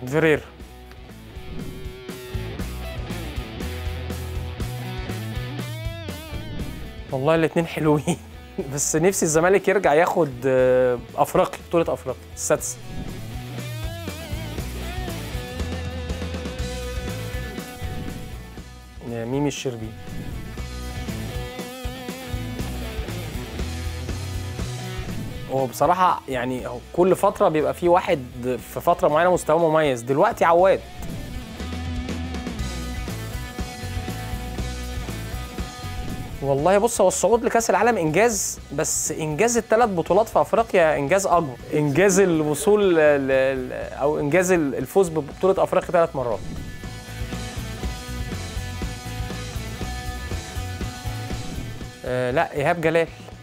فيريرا والله الاثنين حلوين بس نفسي الزمالك يرجع ياخد آه، افريقيا بطوله افريقيا السادسه آه، ميمي الشربي هو بصراحة يعني هو كل فترة بيبقى في واحد في فترة معينة مستواه مميز دلوقتي عواد والله بص هو الصعود لكأس العالم إنجاز بس إنجاز الثلاث بطولات في أفريقيا إنجاز أكبر إنجاز الوصول ل- ل- أو إنجاز الفوز ببطولة أفريقيا ثلاث مرات آه لا إيهاب جلال